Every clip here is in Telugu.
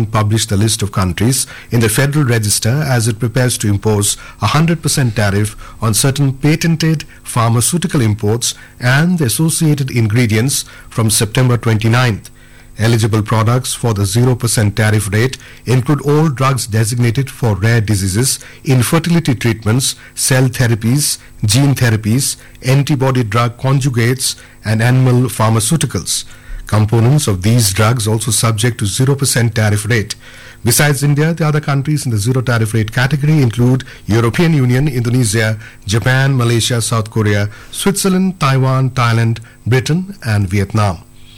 published the list of countries in the Federal Register as it prepares to impose a 100% tariff on certain patented pharmaceutical imports and the associated ingredients from September 29th. Eligible products for the 0% tariff rate include all drugs designated for rare diseases, infertility treatments, cell therapies, gene therapies, antibody drug conjugates, and animal pharmaceuticals. Components of these drugs also subject to 0% tariff rate. Besides India, the other countries in the zero tariff rate category include European Union, Indonesia, Japan, Malaysia, South Korea, Switzerland, Taiwan, Thailand, Britain, and Vietnam.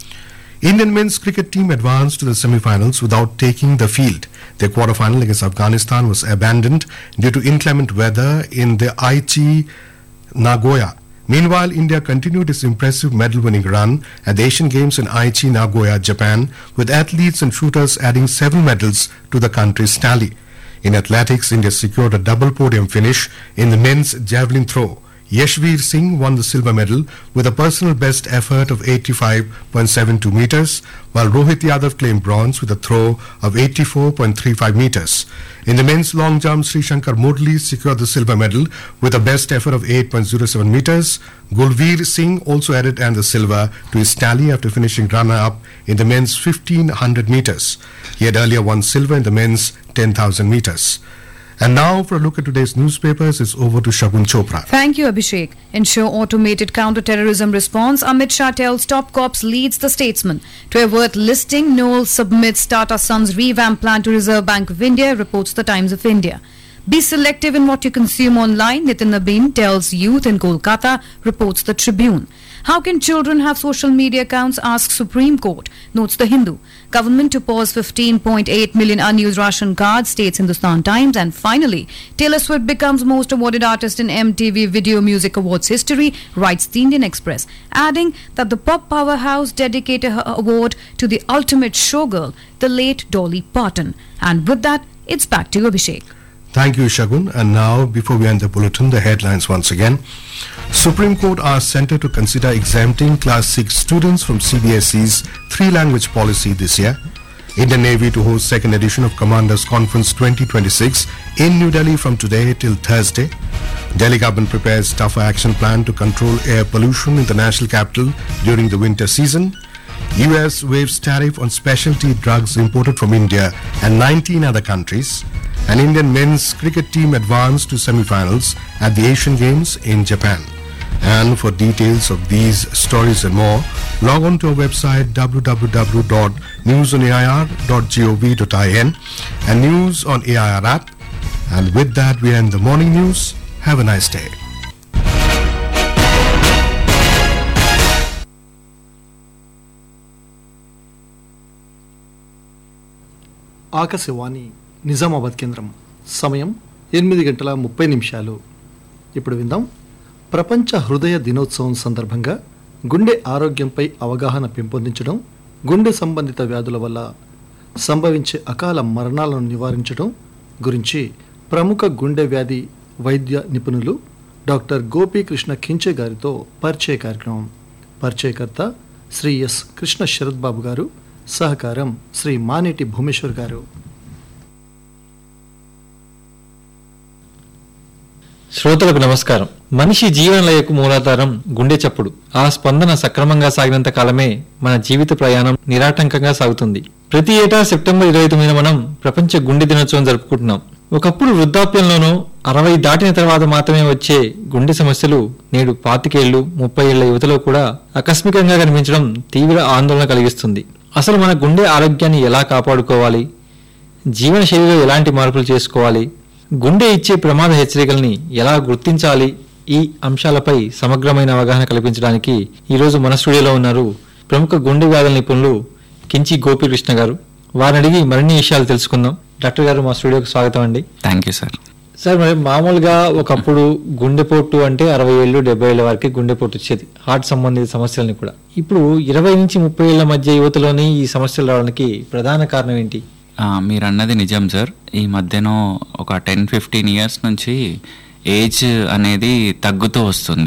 Indian men's cricket team advanced to the semi-finals without taking the field. Their quarter-final against Afghanistan was abandoned due to inclement weather in the Aichi Nagoya. Meanwhile, India continued its impressive medal-winning run at the Asian Games in Aichi, Nagoya, Japan, with athletes and shooters adding seven medals to the country's tally. In athletics, India secured a double podium finish in the men's javelin throw. Yashveer Singh won the silver medal with a personal best effort of 85.72 meters, while Rohit Yadav claimed bronze with a throw of 84.35 meters. In the men's long jump, Sri Shankar Murli secured the silver medal with a best effort of 8.07 meters. Gulveer Singh also added and the silver to his tally after finishing runner-up in the men's 1500 meters. He had earlier won silver in the men's 10,000 meters. And now, for a look at today's newspapers, it's over to Shagun Chopra. Thank you, Abhishek. Ensure automated counter-terrorism response. Amit Shah tells top cops leads the statesman. To avert listing, Noel submits Tata Sons revamp plan to Reserve Bank of India, reports the Times of India. Be selective in what you consume online, Nitin Nabin tells youth in Kolkata, reports the Tribune. How can children have social media accounts? asks Supreme Court, notes the Hindu. Government to pause 15.8 million unused Russian cards, states Hindustan Times. And finally, Taylor Swift becomes most awarded artist in MTV Video Music Awards history, writes the Indian Express, adding that the pop powerhouse dedicated her award to the ultimate showgirl, the late Dolly Parton. And with that, it's back to you, Abhishek. Thank you, Shagun. And now, before we end the bulletin, the headlines once again. Supreme Court asked Centre to consider exempting Class 6 students from CBSE's three-language policy this year. Indian Navy to host second edition of Commanders Conference 2026 in New Delhi from today till Thursday. Delhi government prepares tougher action plan to control air pollution in the national capital during the winter season. US waives tariff on specialty drugs imported from India and 19 other countries. An Indian men's cricket team advanced to semi-finals at the Asian Games in Japan. And for details of these stories and more, log on to our website www.newsonair.gov.in and News on AIR app. And with that, we end the morning news. Have a nice day. Akashvani Nizamabad కేంద్రం సమయం ఎనిమిది గంటల ముప్పై నిమిషాలు ఇప్పుడు విందాం ప్రపంచ హృదయ దినోత్సవం సందర్భంగా గుండె ఆరోగ్యంపై అవగాహన పెంపొందించడం గుండె సంబంధిత వ్యాధుల వల్ల సంభవించే అకాల మరణాలను నివారించడం గురించి ప్రముఖ గుండె వ్యాధి వైద్య నిపుణులు డాక్టర్ గోపీకృష్ణ కించే గారితో పరిచయ కార్యక్రమం పరిచయకర్త శ్రీ ఎస్ కృష్ణ శరత్ బాబు గారు సహకారం శ్రీ మానేటి భూమేశ్వర్ గారు శ్రోతలకు నమస్కారం మనిషి జీవనలయకు మూలాధారం గుండె చప్పుడు ఆ స్పందన సక్రమంగా సాగినంత కాలమే మన జీవిత ప్రయాణం నిరాటంకంగా సాగుతుంది ప్రతి ఏటా సెప్టెంబర్ ఇరవై తొమ్మిదిన మనం ప్రపంచ గుండె దినోత్సవం జరుపుకుంటున్నాం ఒకప్పుడు వృద్ధాప్యంలోనూ అరవై దాటిన తర్వాత మాత్రమే వచ్చే గుండె సమస్యలు నేడు పాతికేళ్లు ముప్పై ఏళ్ల యువతలో కూడా ఆకస్మికంగా కనిపించడం తీవ్ర ఆందోళన కలిగిస్తుంది అసలు మన గుండె ఆరోగ్యాన్ని ఎలా కాపాడుకోవాలి జీవన శైలిలో ఎలాంటి మార్పులు చేసుకోవాలి గుండె ఇచ్చే ప్రమాద హెచ్చరికల్ని ఎలా గుర్తించాలి ఈ అంశాలపై సమగ్రమైన అవగాహన కల్పించడానికి ఈరోజు మన స్టూడియోలో ఉన్నారు ప్రముఖ గుండె వ్యాధుల నిపుణులు కించి గోపీకృష్ణ గారు వారిని అడిగి మరిన్ని విషయాలు తెలుసుకుందాం డాక్టర్ గారు మా స్టూడియోకి స్వాగతం అండి థ్యాంక్ యూ సార్ సార్ మరి మామూలుగా ఒకప్పుడు గుండెపోటు అంటే అరవై ఏళ్ళు డెబ్బై ఏళ్ళ వరకు గుండెపోటు వచ్చేది హార్ట్ సంబంధిత సమస్యలని కూడా ఇప్పుడు ఇరవై నుంచి ముప్పై ఏళ్ల మధ్య యువతలోని ఈ సమస్యలు రావడానికి ప్రధాన కారణం ఏంటి ఆ, మీరు అన్నది నిజం సార్ ఈ మధ్యన ఒక టెన్ ఫిఫ్టీన్ ఇయర్స్ నుంచి ఏజ్ అనేది తగ్గుతూ వస్తుంది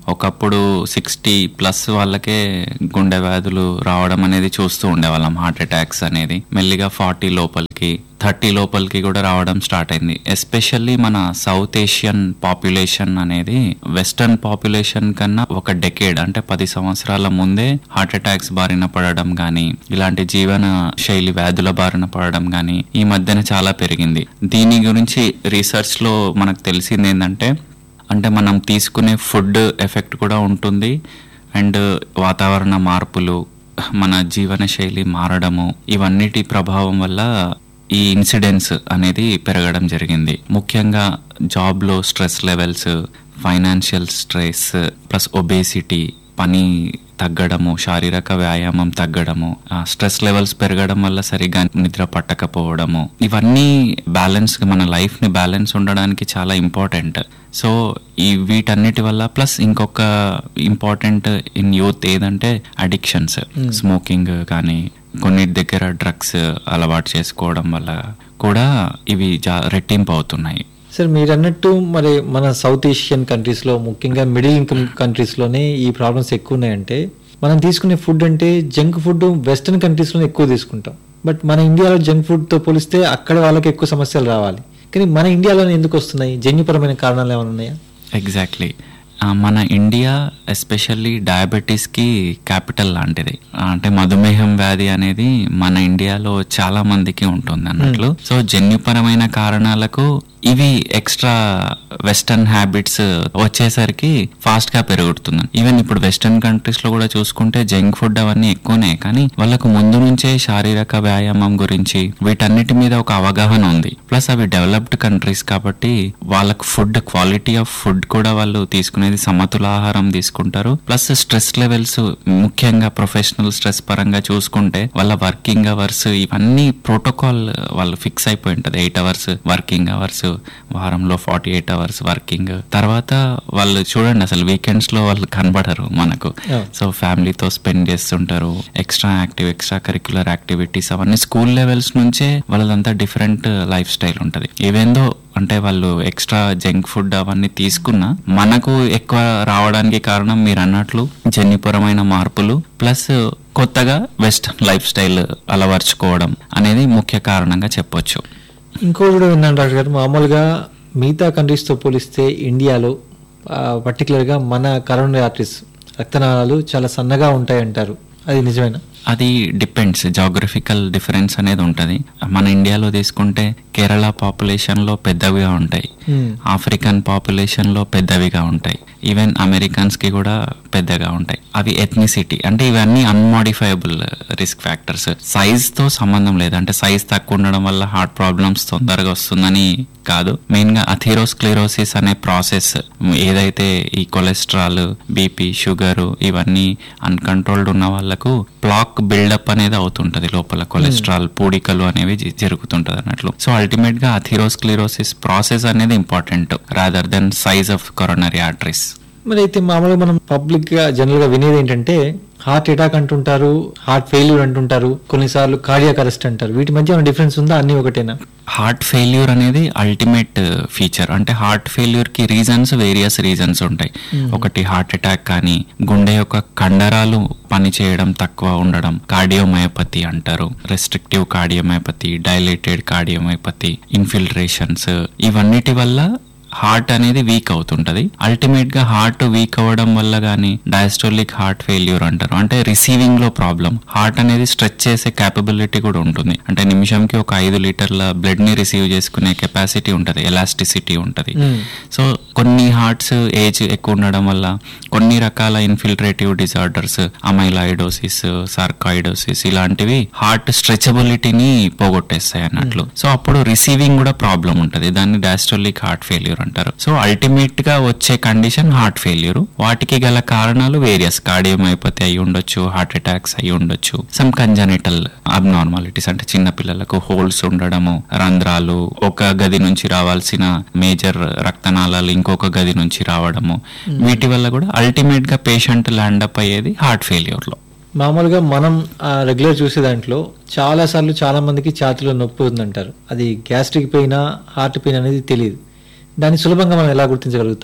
ఒకప్పుడు సిక్స్టీ ప్లస్ వాళ్ళకే గుండె వ్యాధులు రావడం అనేది చూస్తూ ఉండేవాళ్ళం హార్ట్ అటాక్స్ అనేది మెల్లిగా ఫార్టీ లోపలికి థర్టీ లోపలికి కూడా రావడం స్టార్ట్ అయింది ఎస్పెషల్లీ మన సౌత్ ఏషియన్ పాపులేషన్ అనేది వెస్టర్న్ పాపులేషన్ కన్నా ఒక డెకేడ్ అంటే పది సంవత్సరాల ముందే హార్ట్ అటాక్స్ బారిన పడడం గానీ ఇలాంటి జీవన శైలి వ్యాధుల బారిన పడడం గానీ ఈ మధ్యన చాలా పెరిగింది దీని గురించి రీసెర్చ్ లో మనకు తెలిసింది ఏంటంటే అంటే మనం తీసుకునే ఫుడ్ ఎఫెక్ట్ కూడా ఉంటుంది అండ్ వాతావరణ మార్పులు మన జీవన శైలి మారడము ఇవన్నిటి ప్రభావం వల్ల ఈ ఇన్సిడెన్స్ అనేది పెరగడం జరిగింది ముఖ్యంగా జాబ్లో stress levels financial stress plus obesity పని తగ్గడము శారీరక వ్యాయామం తగ్గడము ఆ స్ట్రెస్ లెవెల్స్ పెరగడం వల్ల సరిగా నిద్ర పట్టకపోవడము ఇవన్నీ బ్యాలెన్స్ మన లైఫ్ ని బ్యాలెన్స్ ఉండడానికి చాలా ఇంపార్టెంట్ సో ఈ వీటన్నిటి వల్ల ప్లస్ ఇంకొక ఇంపార్టెంట్ ఇన్ యూత్ ఏదంటే అడిక్షన్స్ స్మోకింగ్ కానీ కొన్నిటి దగ్గర డ్రగ్స్ అలవాటు చేసుకోవడం వల్ల కూడా ఇవి జా- రెట్టింపు అవుతున్నాయి సార్ మీరు అన్నట్టు మరి మన సౌత్ ఏషియన్ కంట్రీస్లో ముఖ్యంగా మిడిల్ ఇన్కమ్ కంట్రీస్లోనే ఈ ప్రాబ్లమ్స్ ఎక్కువ ఉన్నాయంటే మనం తీసుకునే ఫుడ్ అంటే జంక్ ఫుడ్ వెస్టర్న్ కంట్రీస్లోనే ఎక్కువ తీసుకుంటాం బట్ మన ఇండియాలో జంక్ ఫుడ్తో పోలిస్తే అక్కడ వాళ్ళకి ఎక్కువ సమస్యలు రావాలి కానీ మన ఇండియాలోనే ఎందుకు వస్తున్నాయి జన్యుపరమైన కారణాలు ఏమైనా ఉన్నాయా ఎగ్జాక్ట్లీ మన ఇండియా ఎస్పెషల్లీ డయాబెటీస్కి క్యాపిటల్ లాంటిది ఆ, అంటే మధుమేహం వ్యాధి అనేది మన ఇండియాలో చాలా మందికి ఉంటుంది అన్నట్లు సో జన్యుపరమైన కారణాలకు ఇవి ఎక్స్ట్రా వెస్టర్న్ హ్యాబిట్స్ వచ్చేసరికి ఫాస్ట్ గా పెరుగుతుంది ఈవెన్ ఇప్పుడు వెస్టర్న్ కంట్రీస్ లో కూడా చూసుకుంటే జంక్ ఫుడ్ అవన్నీ ఎక్కువనే కానీ వాళ్ళకు ముందు నుంచే శారీరక వ్యాయామం గురించి వీటన్నిటి మీద ఒక అవగాహన ఉంది ప్లస్ అవి డెవలప్డ్ కంట్రీస్ కాబట్టి వాళ్ళకు ఫుడ్ క్వాలిటీ ఆఫ్ ఫుడ్ కూడా వాళ్ళు తీసుకునేది సమతుల ఆహారం తీసుకుంటారు ప్లస్ స్ట్రెస్ లెవెల్స్ ముఖ్యంగా ప్రొఫెషనల్ స్ట్రెస్ పరంగా చూసుకుంటే వాళ్ళ వర్కింగ్ అవర్స్ ఇవన్నీ ప్రోటోకాల్ వాళ్ళు ఫిక్స్ అయిపోయి ఉంటది ఎయిట్ అవర్స్ వర్కింగ్ అవర్స్ వారంలో ఫార్టీ ఎయిట్ అవర్స్ వర్కింగ్ తర్వాత వాళ్ళు చూడండి అసలు వీకెండ్స్ లో వాళ్ళు కనబడరు మనకు Yeah. సో ఫ్యామిలీతో స్పెండ్ చేస్తుంటారు extra active extra curricular activities అవన్నీ స్కూల్ లెవెల్స్ నుంచే వాళ్ళదంతా డిఫరెంట్ లైఫ్ స్టైల్ ఉంటది ఈవెందో అంటే వాళ్ళు ఎక్స్ట్రా జంక్ ఫుడ్ అవన్నీ తీసుకున్నా మనకు ఎక్కువ రావడానికి కారణం మీరు అన్నట్లు జన్యుపరమైన మార్పులు ప్లస్ కొత్తగా వెస్టర్న్ లైఫ్ స్టైల్ అలవర్చుకోవడం అనేది ముఖ్య కారణంగా చెప్పొచ్చు ఇంకోటి కూడా విన్నాను డాక్టర్ గారు మామూలుగా మిగతా కంట్రీస్తో పోలిస్తే ఇండియాలో ఆ, పర్టికులర్గా మన కరోనరీ ఆర్టరీస్ రక్తనాళాలు చాలా సన్నగా ఉంటాయి అంటారు అది నిజమేనా అది డిపెండ్స్ జాగ్రఫికల్ డిఫరెన్స్ అనేది ఉంటది మన ఇండియాలో తీసుకుంటే కేరళ పాపులేషన్ లో పెద్దవిగా ఉంటాయి Hmm. ఆఫ్రికన్ పాపులేషన్ లో పెద్దవిగా ఉంటాయి ఈవెన్ అమెరికన్స్ కి కూడా పెద్దగా ఉంటాయి అవి ఎథ్నిసిటీ అంటే ఇవన్నీ అన్మాడిఫైబుల్ రిస్క్ ఫ్యాక్టర్స్ సైజ్ తో సంబంధం లేదు అంటే సైజ్ తక్కువ ఉండడం వల్ల హార్ట్ ప్రాబ్లమ్స్ తొందరగా వస్తుందని కాదు మెయిన్ గా అథీరోస్క్లిరోసిస్ అనే ప్రాసెస్ ఏదైతే ఈ కొలెస్ట్రాల్ బీపీ షుగర్ ఇవన్నీ అన్కంట్రోల్డ్ ఉన్న వాళ్ళకు ప్లాక్ బిల్డప్ అనేది అవుతుంటది లోపల కొలెస్ట్రాల్ పూడికలు అనేవి జ- జరుగుతుంటది అన్నట్లు సో అల్టిమేట్ గా అథీరోస్క్లిరోసిస్ ప్రాసెస్ అనేది important rather than size of coronary arteries మరి అయితే మామూలుగా మనం పబ్లిక్ గా జనరల్ గా వినేది ఏంటంటే హార్ట్ అటాక్ అంటుంటారు హార్ట్ ఫెయిల్యూర్ అంటుంటారు కొన్నిసార్లు కార్డియాక్ అరెస్ట్ అంటారు వీటి మధ్య ఏమైనా డిఫరెన్స్ ఉందా అన్ని ఒకటేనా హార్ట్ ఫెయిల్యూర్ అనేది అల్టిమేట్ ఫీచర్ అంటే హార్ట్ ఫెయిల్యూర్ కి రీజన్స్ వేరియస్ రీజన్స్ ఉంటాయి ఒకటి హార్ట్ అటాక్ కానీ గుండె యొక్క కండరాలు పనిచేయడం తక్కువ ఉండడం కార్డియోమయోపతి అంటారు restrictive cardiomyopathy dilated cardiomyopathy infiltrations ఇవన్నిటి వల్ల హార్ట్ అనేది వీక్ అవుతుంటది అల్టిమేట్ గా హార్ట్ వీక్ అవ్వడం వల్ల గానీ డయాస్టోలిక్ హార్ట్ ఫెయిల్యూర్ అంటారు అంటే రిసీవింగ్ లో ప్రాబ్లం హార్ట్ అనేది స్ట్రెచ్ చేసే క్యాపబిలిటీ కూడా ఉంటుంది అంటే నిమిషంకి ఒక ఐదు లీటర్ల బ్లడ్ ని రిసీవ్ చేసుకునే కెపాసిటీ ఉంటది ఎలాస్టిసిటీ ఉంటది సో కొన్ని హార్ట్స్ ఏజ్ ఎక్కువ ఉండడం వల్ల కొన్ని రకాల ఇన్ఫిల్ట్రేటివ్ డిజార్డర్స్ అమైలాయిడోసిస్ సార్కాయిడోసిస్ ఇలాంటివి హార్ట్ స్ట్రెచబిలిటీని పోగొట్టేస్తాయి అన్నట్లు సో అప్పుడు రిసీవింగ్ కూడా ప్రాబ్లం ఉంటది దాన్ని డయాస్టోలిక్ హార్ట్ ఫెయిల్యూర్ అంటారు సో అల్టిమేట్ గా వచ్చే కండిషన్ హార్ట్ ఫెయిల్యూర్ వాటికి గల కారణాలు వేరియస్ కార్డియోమైపతి అయి ఉండొచ్చు హార్ట్ అటాక్స్ అయి ఉండొచ్చు సమ్ కంజనిటల్ అబ్నార్మాలిటీస్ అంటే చిన్న పిల్లలకు హోల్స్ ఉండడము రంధ్రాలు ఒక గది నుంచి రావాల్సిన మేజర్ రక్తనాళాలు ఇంకొక గది నుంచి రావడము వీటి వల్ల కూడా అల్టిమేట్ గా పేషెంట్ ల్యాండ్ అప్ అయ్యేది హార్ట్ ఫెయిల్యూర్ లో మామూలుగా మనం రెగ్యులర్ చూసే దాంట్లో చాలా సార్లు చాలా మందికి ఛాతిలో నొప్పి ఉందంటారు అది గ్యాస్ట్రిక్ పెయిన్ హార్ట్ పెయిన్ అనేది తెలియదు దాన్ని సులభంగా మనం ఎలా గుర్తించగలుగుతాం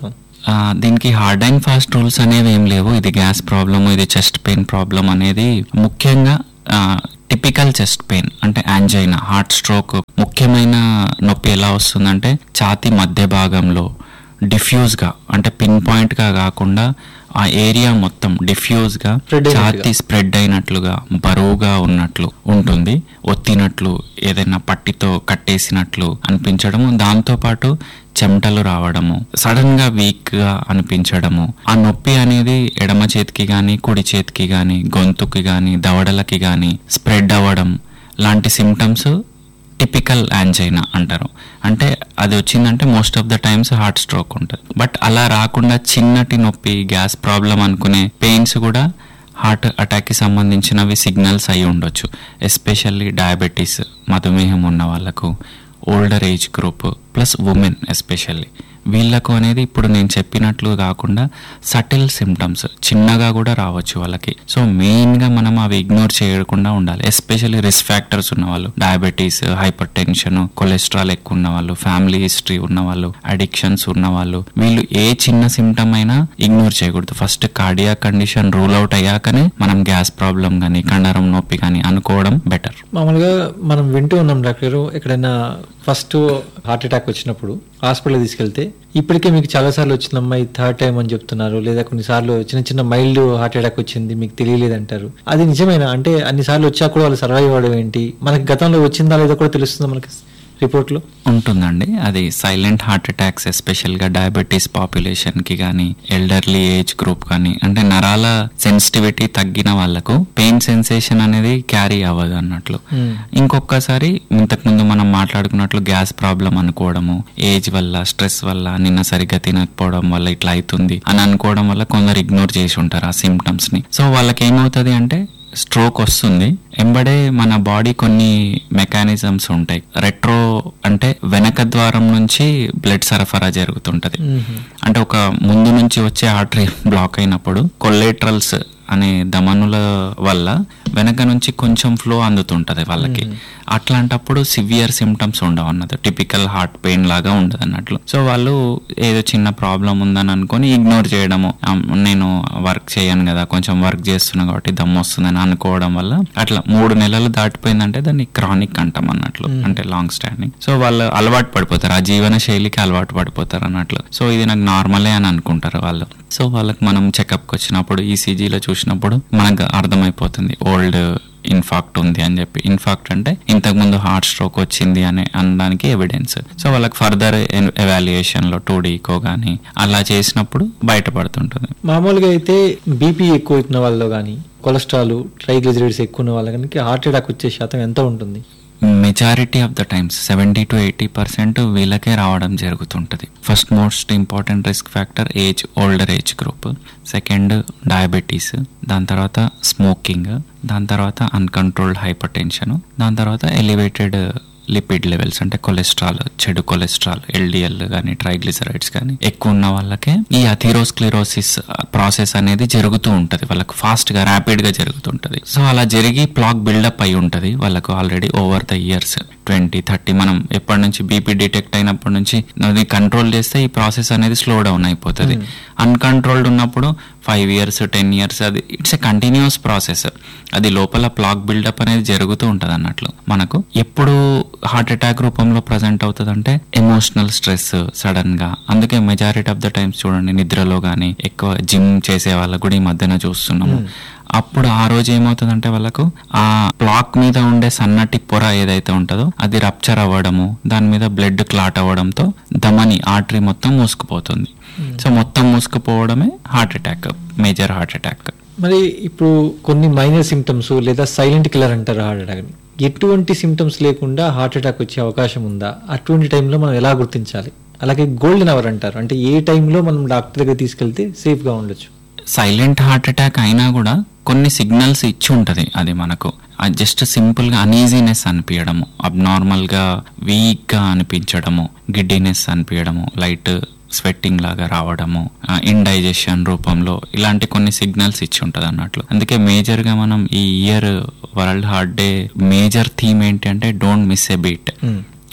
ఆ, దీనికి హార్డ్ అండ్ ఫాస్ట్ రూల్స్ అనేవి ఏం లేవు ఇది గ్యాస్ ప్రాబ్లమ్ ఇది చెస్ట్ పెయిన్ ప్రాబ్లం అనేది ముఖ్యంగా టిపికల్ చెస్ట్ పెయిన్ అంటే యాంజైనా హార్ట్ స్ట్రోక్ ముఖ్యమైన నొప్పి ఎలా వస్తుందంటే ఛాతీ మధ్య భాగంలో డిఫ్యూజ్ గా అంటే పిన్ పాయింట్ గా కాకుండా ఆ ఏరియా మొత్తం డిఫ్యూజ్ గా Spread అయినట్టుగా. ఛాతీ స్ప్రెడ్ అయినట్లుగా బరువుగా ఉన్నట్లు ఉంటుంది ఒత్తినట్లు ఏదైనా పట్టితో కట్టేసినట్లు అనిపించడము దాంతో పాటు చెమటలు రావడము సడన్ గా వీక్ గా అనిపించడము ఆ నొప్పి అనేది ఎడమ చేతికి గాని కుడి చేతికి గాని గొంతుకి గాని దవడలకి గాని స్ప్రెడ్ అవ్వడం లాంటి సిమ్టమ్స్ టిపికల్ యాంజైనా అంటారు అంటే అది వచ్చిందంటే most of the times heart stroke ఉంటుంది బట్ అలా రాకుండా చిన్నటి నొప్పి గ్యాస్ ప్రాబ్లం అనుకునే పెయిన్స్ కూడా హార్ట్ అటాక్కి సంబంధించినవి సిగ్నల్స్ అయి ఉండొచ్చు ఎస్పెషల్లీ డయాబెటీస్ మధుమేహం ఉన్న వాళ్ళకు older age group plus women especially వీళ్ళకు అనేది ఇప్పుడు నేను చెప్పినట్లు కాకుండా సటిల్ సిమ్టమ్స్ చిన్నగా కూడా రావచ్చు వాళ్ళకి సో మెయిన్గా మనం అవి ఇగ్నోర్ చేయకుండా ఉండాలి ఎస్పెషల్లీ రిస్క్ ఫ్యాక్టర్స్ ఉన్న వాళ్ళు డయాబెటీస్ హైపర్ టెన్షన్ కొలెస్ట్రాల్ ఎక్కువ ఉన్న వాళ్ళు ఫ్యామిలీ హిస్టరీ ఉన్న వాళ్ళు అడిక్షన్స్ ఉన్న వాళ్ళు వీళ్ళు ఏ చిన్న సిమ్టమ్ అయినా ఇగ్నోర్ చేయకూడదు first cardiac condition rule out అయ్యాకనే మనం గ్యాస్ ప్రాబ్లం కానీ కండరం నొప్పి కానీ అనుకోవడం బెటర్ మామూలుగా మనం వింటూ ఉన్నాం డాక్టర్ గారు ఎక్కడైనా ఫస్ట్ హార్ట్ అటాక్ వచ్చినప్పుడు హాస్పిటల్ తీసుకెళ్తే ఇప్పటికే మీకు చాలా సార్లు వచ్చిందమ్మా ఈ థర్డ్ టైం అని చెప్తున్నారు లేదా కొన్నిసార్లు చిన్న చిన్న మైల్డ్ హార్ట్ అటాక్ వచ్చింది మీకు తెలియలేదంటారు అది నిజమేనా అంటే అన్ని సార్లు వచ్చా కూడా వాళ్ళు సర్వైవ్ అవ్వడం ఏంటి మనకి గతంలో వచ్చిందా లేదా కూడా తెలుస్తుందా మనకి రిపోర్ట్లో ఉంటుందండి అది సైలెంట్ హార్ట్ అటాక్స్ ఎస్పెషల్గా డయాబెటీస్ పాపులేషన్కి కానీ ఎల్డర్లీ ఏజ్ గ్రూప్ కానీ అంటే నరాల సెన్సిటివిటీ తగ్గిన వాళ్ళకు పెయిన్ సెన్సేషన్ అనేది క్యారీ అవ్వదు అన్నట్లు ఇంకొకసారి ఇంతకుముందు మనం మాట్లాడుకున్నట్లు గ్యాస్ ప్రాబ్లం అనుకోవడము ఏజ్ వల్ల స్ట్రెస్ వల్ల నిన్న సరిగ్గా తినకపోవడం వల్ల ఇట్లా అవుతుంది అని అనుకోవడం వల్ల కొందరు ఇగ్నోర్ చేసి ఉంటారు ఆ సిమ్టమ్స్ ని సో వాళ్ళకి ఏమవుతుంది అంటే స్ట్రోక్ వస్తుంది ఎంబడే మన బాడీ కొన్ని మెకానిజమ్స్ ఉంటాయి రెట్రో అంటే వెనక ద్వారం నుంచి బ్లడ్ సరఫరా జరుగుతుంటది అంటే ఒక ముందు నుంచి వచ్చే ఆర్టరీ బ్లాక్ అయినప్పుడు కొల్లేట్రల్స్ అనే దమనుల వల్ల వెనక నుంచి కొంచెం ఫ్లో అందుతుంటది వాళ్ళకి అట్లాంటప్పుడు సివియర్ సిమ్టమ్స్ ఉండవు అన్నది టిపికల్ హార్ట్ పెయిన్ లాగా ఉండదు అన్నట్లు సో వాళ్ళు ఏదో చిన్న ప్రాబ్లం ఉందని అనుకొని ఇగ్నోర్ చేయడము ఆ, నేను వర్క్ చేయను కదా కొంచెం వర్క్ చేస్తున్నా కాబట్టి దమ్ము వస్తుందని అనుకోవడం వల్ల అట్లా మూడు నెలలు దాటిపోయిందంటే దాన్ని క్రానిక్ అంటాం అన్నట్లు అంటే లాంగ్ స్టాండింగ్ సో వాళ్ళు అలవాటు పడిపోతారు ఆ జీవన శైలికి అలవాటు పడిపోతారు అన్నట్లు సో ఇది నాకు నార్మలే అని అనుకుంటారు వాళ్ళు సో వాళ్ళకి మనం చెకప్కి వచ్చినప్పుడు ఈసీజీలో చూసినప్పుడు మనకు అర్థమైపోతుంది ఓల్డ్ ఇన్ఫాక్ట్ ఉంది అని చెప్పి ఇన్ఫాక్ట్ అంటే ఇంతకు ముందు హార్ట్ స్ట్రోక్ వచ్చింది అనే అనడానికి ఎవిడెన్స్ సో వాళ్ళకి ఫర్దర్ ఎవాల్యుయేషన్ లో టూ డీకో గానీ అలా చేసినప్పుడు బయటపడుతుంటుంది మామూలుగా అయితే బీపీ ఎక్కువ ఉన్న వాళ్ళలో కానీ కొలెస్ట్రాల్ ట్రైగ్లిజరైడ్స్ ఎక్కువ ఉన్న వాళ్ళ కానీ హార్ట్ అటాక్ వచ్చే శాతం ఎంత ఉంటుంది majority of the times seventy to eighty percent వీళ్ళకే రావడం జరుగుతుంటుంది first most important risk factor age older age group second diabetes దాని తర్వాత స్మోకింగ్ దాని తర్వాత అన్కంట్రోల్డ్ హైపర్ టెన్షన్ దాని తర్వాత ఎలివేటెడ్ లిపిడ్ లెవెల్స్ అంటే కొలెస్ట్రాల్ చెడు కొలెస్ట్రాల్ ఎల్డిఎల్ కానీ ట్రైగ్లిసరైడ్స్ కానీ ఎక్కువ ఉన్న వాళ్ళకే ఈ అథీరోస్క్లిరోసిస్ ప్రాసెస్ అనేది జరుగుతూ ఉంటది వాళ్ళకు ఫాస్ట్ గా ర్యాపిడ్ గా జరుగుతుంటది సో అలా జరిగి ప్లాక్ బిల్డప్ అయి ఉంటది వాళ్ళకు already over the years twenty thirty మనం ఎప్పటి నుంచి బీపీ డిటెక్ట్ అయినప్పటి నుంచి అది కంట్రోల్ చేస్తే ఈ ప్రాసెస్ అనేది స్లో డౌన్ అయిపోతుంది అన్కంట్రోల్డ్ ఉన్నప్పుడు ఫైవ్ ఇయర్స్ టెన్ ఇయర్స్ అది ఇట్స్ ఎ కంటిన్యూస్ ప్రాసెస్ అది లోపల ప్లాక్ బిల్డప్ అనేది జరుగుతూ ఉంటది అన్నట్లు మనకు ఎప్పుడు హార్ట్ అటాక్ రూపంలో ప్రజెంట్ అవుతుంది అంటే ఎమోషనల్ స్ట్రెస్ సడన్ గా అందుకే మెజారిటీ ఆఫ్ ద టైమ్స్ చూడండి నిద్రలో గానీ ఎక్కువ జిమ్ చేసే వాళ్ళకు కూడా ఈ మధ్యన చూస్తున్నాము అప్పుడు ఆ రోజు ఏమవుతుందంటే వాళ్ళకు ఆ ప్లాక్ మీద ఉండే సన్నటి పొర ఏదైతే ఉంటుందో అది రప్చర్ అవ్వడము దాని మీద బ్లడ్ క్లాట్ అవ్వడంతో దమని ఆర్టరీ మొత్తం మూసుకుపోతుంది సో మొత్తం మూసుకుపోవడమే heart attack major heart attack మరి ఇప్పుడు కొన్ని మైనర్ సిమ్టమ్స్ లేదా సైలెంట్ కిల్లర్ అంటారు హార్ట్ అటాక్ ఎటువంటి సిమ్టమ్స్ లేకుండా హార్ట్ అటాక్ వచ్చే అవకాశం ఉందా అటువంటి టైంలో మనం ఎలా గుర్తించాలి అలాగే గోల్డెన్ అవర్ అంటారు అంటే ఏ టైంలో మనం డాక్టర్ దగ్గర తీసుకెళ్తే సేఫ్ గా ఉండొచ్చు సైలెంట్ హార్ట్ అటాక్ అయినా కూడా కొన్ని సిగ్నల్స్ ఇచ్చి ఉంటది అది మనకు జస్ట్ సింపుల్ గా అనీజీనెస్ అనిపించడము అబ్నార్మల్ గా వీక్ గా అనిపించడము గిడ్డినెస్ అనిపించడము లైట్ స్వెట్టింగ్ లాగా రావడము ఇండైజెషన్ రూపంలో ఇలాంటి కొన్ని సిగ్నల్స్ ఇచ్చి ఉంటది అన్నట్లు అందుకే మేజర్ గా మనం ఈ year world heart day major theme ఏంటి అంటే డోంట్ మిస్ ఎ బీట్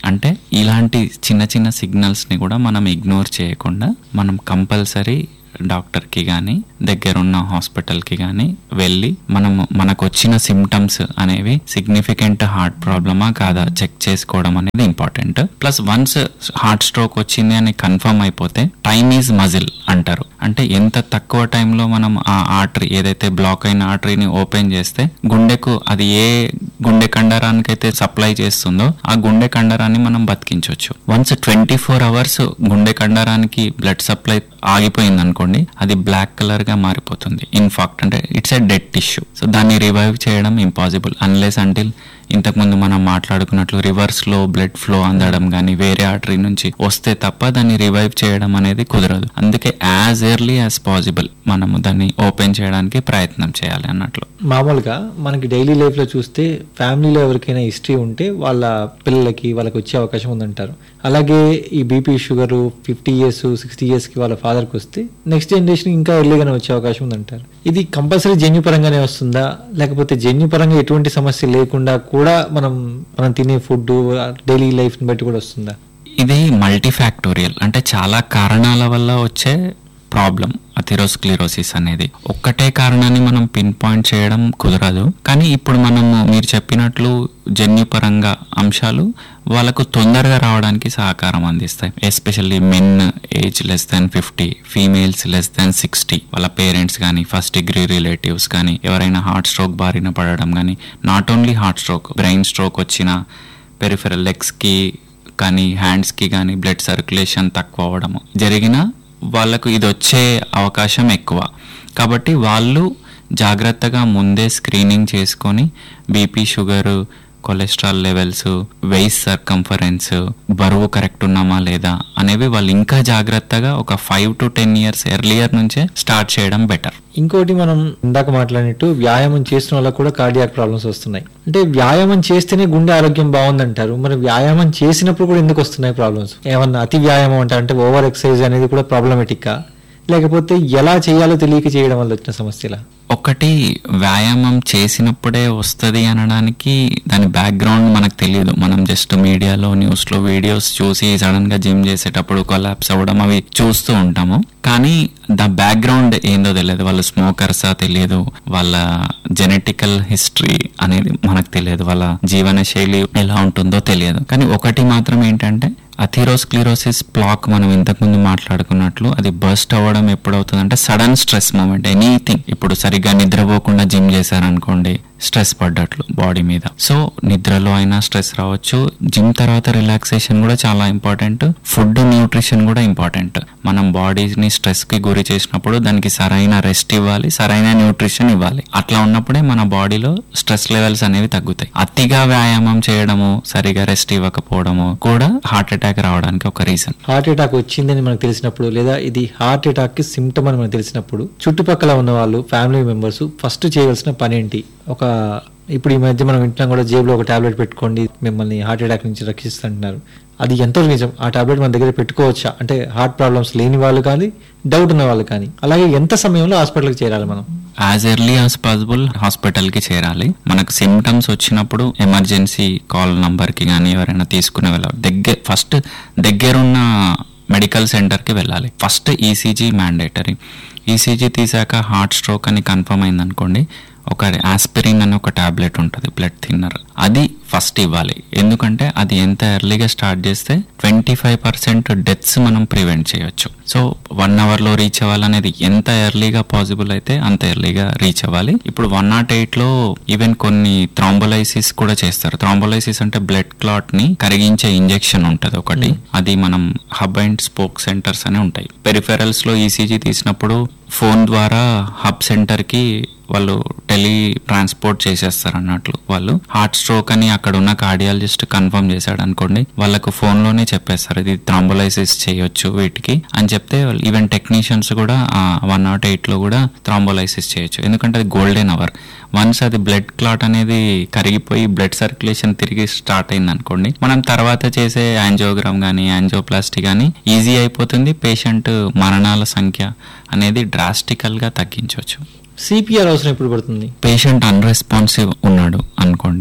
అంటే ఇలాంటి చిన్న చిన్న సిగ్నల్స్ని కూడా మనం ఇగ్నోర్ చేయకుండా మనం కంపల్సరీ డాక్టర్కి కానీ దగ్గరున్న హాస్పిటల్కి కానీ వెళ్ళి మనం మనకు వచ్చిన సిమ్టమ్స్ అనేవి సిగ్నిఫికెంట్ హార్ట్ ప్రాబ్లమా కాదా చెక్ చేసుకోవడం అనేది important plus once heart stroke వచ్చింది అని కన్ఫర్మ్ అయిపోతే టైమ్ ఈజ్ మజిల్ అంటారు అంటే ఎంత తక్కువ టైంలో మనం ఆ ఆర్టరీ ఏదైతే బ్లాక్ అయిన ఆర్టరీని ఓపెన్ చేస్తే గుండెకు అది ఏ గుండె కండరానికి అయితే సప్లై చేస్తుందో ఆ గుండె కండరాన్ని మనం బతికించవచ్చు వన్స్ ట్వంటీ ఫోర్ అవర్స్ గుండె కండరానికి బ్లడ్ సప్లై ఆగిపోయింది అనుకోండి అది బ్లాక్ కలర్ గా మారిపోతుంది ఇన్ఫాక్ట్ అంటే it's a dead tissue so దాన్ని రివైవ్ చేయడం ఇంపాసిబుల్ అన్లెస్ అంటిల్ ఇంతకుముందు మనం మాట్లాడుకున్నట్లు రివర్స్ లో బ్లడ్ ఫ్లో అందడం కానీ వేరే ఆర్టరీ నుంచి వస్తే తప్ప దాన్ని రివైవ్ చేయడం అనేది కుదరదు అందుకే యాజ్ ఎర్లీ యాజ్ పాసిబుల్ మనము దాన్ని ఓపెన్ చేయడానికి ప్రయత్నం చేయాలి అన్నట్లు మామూలుగా మనకి డైలీ లైఫ్లో చూస్తే ఫ్యామిలీలో ఎవరికైనా హిస్టరీ ఉంటే వాళ్ళ పిల్లలకి వాళ్ళకి వచ్చే అవకాశం ఉందంటారు అలాగే ఈ BP sugar fifty years sixty ఇయర్స్కి వాళ్ళ ఫాదర్కి వస్తే నెక్స్ట్ జనరేషన్ ఇంకా ఎర్లీగానే వచ్చే అవకాశం ఉందంటారు ఇది కంపల్సరీ జన్యుపరంగానే వస్తుందా లేకపోతే జన్యుపరంగా ఎటువంటి సమస్య లేకుండా కూడా మనం మనం తినే ఫుడ్ డైలీ లైఫ్ని బట్టి కూడా వస్తుందా ఇది మల్టీ ఫ్యాక్టోరియల్ అంటే చాలా కారణాల వల్ల వచ్చే ప్రాబ్లం అథిరోస్క్లిరోసిస్ అనేది ఒక్కటే కారణాన్ని మనం పిన్ పాయింట్ చేయడం కుదరదు కానీ ఇప్పుడు మనము మీరు చెప్పినట్లు జన్యుపరంగా అంశాలు వాళ్ళకు తొందరగా రావడానికి సహకారం అందిస్తాయి especially men age less than fifty females less than sixty వాళ్ళ పేరెంట్స్ కానీ ఫస్ట్ డిగ్రీ రిలేటివ్స్ కానీ ఎవరైనా హార్ట్ స్ట్రోక్ బారిన పడడం కానీ not only heart stroke brain stroke వచ్చిన పెరిఫెరల్ లెగ్స్కి కానీ హ్యాండ్స్కి కానీ బ్లడ్ సర్క్యులేషన్ తక్కువ అవ్వడము జరిగిన వాళ్ళకు ఇది వచ్చే అవకాశం ఎక్కువ కాబట్టి వాళ్ళు జాగ్రత్తగా ముందే స్క్రీనింగ్ చేసుకొని BP sugar cholesterol levels waist circumference బరువు కరెక్ట్ ఉన్నామా లేదా అనేవి వాళ్ళు ఇంకా జాగ్రత్తగా ఒక five to ten years earlier నుంచే స్టార్ట్ చేయడం బెటర్ ఇంకోటి మనం ఇందాక మాట్లాడినట్టు వ్యాయామం చేసిన వాళ్ళకి కూడా కార్డియాక్ ప్రాబ్లమ్స్ వస్తున్నాయి అంటే వ్యాయామం చేస్తేనే గుండె ఆరోగ్యం బాగుందంటారు మరి వ్యాయామం చేసినప్పుడు కూడా ఎందుకు వస్తున్నాయి ప్రాబ్లమ్స్ ఏమన్నా అతి వ్యాయామం అంటారు అంటే ఓవర్ ఎక్సర్సైజ్ అనేది కూడా ప్రాబ్లమేటిక్గా లేకపోతే ఎలా చేయాలో తెలియక చేయడం వల్ల వచ్చిన సమస్యలా ఒకటి వ్యాయామం చేసినప్పుడే వస్తుంది అనడానికి దాని బ్యాక్గ్రౌండ్ మనకు తెలియదు మనం జస్ట్ మీడియాలో న్యూస్లో వీడియోస్ చూసి సడన్ గా జిమ్ చేసేటప్పుడు కొలాప్స్ అవ్వడం అవి చూస్తూ ఉంటాము కానీ ద బ్యాక్గ్రౌండ్ ఏందో తెలియదు వాళ్ళు స్మోకర్సా తెలియదు వాళ్ళ జెనెటికల్ హిస్టరీ అనేది మనకు తెలియదు వాళ్ళ జీవన శైలి ఎలా ఉంటుందో తెలియదు కానీ ఒకటి మాత్రం ఏంటంటే అథిరోస్క్లిరోసిస్ ప్లాక్ మనం ఇంతకుముందు మాట్లాడుకున్నట్లు అది బర్స్ట్ అవ్వడం ఎప్పుడవుతుందంటే సడన్ స్ట్రెస్ మూమెంట్ ఎనీథింగ్ ఇప్పుడు సరిగ్గా నిద్రపోకుండా జిమ్ చేశారనుకోండి స్ట్రెస్ పడ్డట్లు బాడీ మీద సో నిద్రలో అయినా స్ట్రెస్ రావచ్చు జిమ్ తర్వాత రిలాక్సేషన్ కూడా చాలా ఇంపార్టెంట్ ఫుడ్ న్యూట్రిషన్ కూడా ఇంపార్టెంట్ మనం బాడీని స్ట్రెస్ కి గురి చేసినప్పుడు దానికి సరైన రెస్ట్ ఇవ్వాలి సరైన న్యూట్రిషన్ ఇవ్వాలి అట్లా ఉన్నప్పుడే మన బాడీలో స్ట్రెస్ లెవెల్స్ అనేవి తగ్గుతాయి అతిగా వ్యాయామం చేయడము సరిగా రెస్ట్ ఇవ్వకపోవడము కూడా హార్ట్ అటాక్ రావడానికి ఒక రీజన్ హార్ట్ అటాక్ వచ్చిందని మనకు తెలిసినప్పుడు లేదా ఇది హార్ట్ అటాక్ కి సిమ్టమ్ అని మనకు తెలిసినప్పుడు చుట్టుపక్కల ఉన్న వాళ్ళు ఫ్యామిలీ మెంబర్స్ ఫస్ట్ చేయవలసిన పని ఏంటి ఒక ఇప్పుడు ఈ మధ్య మనం వింటున్నాం కూడా జేబులో ఒక టాబ్లెట్ పెట్టుకోండి మిమ్మల్ని హార్ట్ అటాక్ నుంచి రక్షిస్తుంటున్నారు అది ఎంతో నిజం ఆ టాబ్లెట్ మన దగ్గర పెట్టుకోవచ్చా అంటే హార్ట్ ప్రాబ్లమ్స్ లేని వాళ్ళు కానీ డౌట్ ఉన్న వాళ్ళు కానీ అలాగే ఎంత సమయంలో హాస్పిటల్కి చేరాలి మనం as early as possible hospital కి చేరాలి మనకు సిమ్టమ్స్ వచ్చినప్పుడు ఎమర్జెన్సీ కాల్ నంబర్ కి కానీ ఎవరైనా తీసుకునే వెళ్ళాలి దగ్గర ఫస్ట్ దగ్గరున్న మెడికల్ సెంటర్ కి వెళ్ళాలి ఫస్ట్ ఈసీజీ మ్యాండేటరీ ఈసీజీ తీసాక హార్ట్ స్ట్రోక్ అని కన్ఫర్మ్ అయింది అనుకోండి ఒక ఆస్పిరిన్ అని ఒక టాబ్లెట్ ఉంటుంది బ్లడ్ థిన్నర్ అది ఫస్ట్ ఇవ్వాలి ఎందుకంటే అది ఎంత ఎర్లీగా స్టార్ట్ చేస్తే ట్వంటీ ఫైవ్ పర్సెంట్ డెత్స్ మనం ప్రివెంట్ చేయొచ్చు సో వన్ అవర్లో రీచ్ అవ్వాలనేది ఎంత ఎర్లీగా పాసిబుల్ అయితే అంత ఎర్లీగా రీచ్ అవ్వాలి ఇప్పుడు వన్ నాట్ ఎయిట్లో ఈవెన్ కొన్ని థ్రాంబోలైసిస్ కూడా చేస్తారు థ్రాంబోలైసిస్ అంటే బ్లడ్ క్లాట్ ని కరిగించే ఇంజెక్షన్ ఉంటుంది ఒకటి అది మనం హబ్ అండ్ స్పోక్ సెంటర్స్ అని ఉంటాయి పెరిఫెరల్స్ లో ఈసీజీ తీసినప్పుడు ఫోన్ ద్వారా హబ్ సెంటర్ కి వాళ్ళు టెలి ట్రాన్స్పోర్ట్ చేసేస్తారు అన్నట్లు వాళ్ళు హార్ట్ స్ట్రోక్ అని అక్కడ ఉన్న కార్డియాలజిస్ట్ కన్ఫర్మ్ చేశాడు అనుకోండి వాళ్ళకు ఫోన్ లోనే చెప్పేస్తారు ఇది థ్రాంబోలైసిస్ చేయొచ్చు వీటికి అని చెప్తే ఈవెన్ టెక్నీషియన్స్ కూడా వన్ నాట్ ఎయిట్ లో కూడా థ్రాంబోలైసిస్ చేయొచ్చు ఎందుకంటే అది గోల్డెన్ అవర్ వన్స్ అది బ్లడ్ క్లాట్ అనేది కరిగిపోయి బ్లడ్ సర్క్యులేషన్ తిరిగి స్టార్ట్ అయింది అనుకోండి మనం తర్వాత చేసే యాంజియోగ్రామ్ కానీ యాంజియోప్లాస్టీ కానీ ఈజీ అయిపోతుంది పేషెంట్ మరణాల సంఖ్య అనేది డ్రాస్టికల్ గా తగ్గించవచ్చు సిపిఆర్ అవసరం ఎప్పుడు పడుతుంది పేషెంట్ అన్రెస్పాన్సివ్ ఉన్నాడు అనుకోండి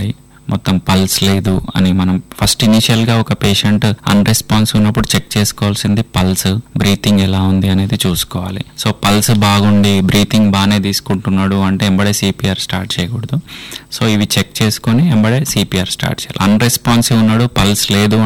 మొత్తం పల్స్ లేదు అని మనం ఫస్ట్ ఇనిషియల్ గా ఒక పేషెంట్ అన్రెస్పాన్స్ ఉన్నప్పుడు చెక్ చేసుకోవాల్సింది పల్స్ బ్రీతింగ్ ఎలా ఉంది అనేది చూసుకోవాలి సో పల్స్ బాగుండి బ్రీతింగ్ బాగానే తీసుకుంటున్నాడు అంటే ఎంబడే సిపిఆర్ స్టార్ట్ చేయకూడదు సో ఇవి చెక్ చేసుకొని ఎంబడే సిపిఆర్ స్టార్ట్ చేయాలి అన్రెస్పాన్సివ్ ఉన్నాడు పల్స్ లేదు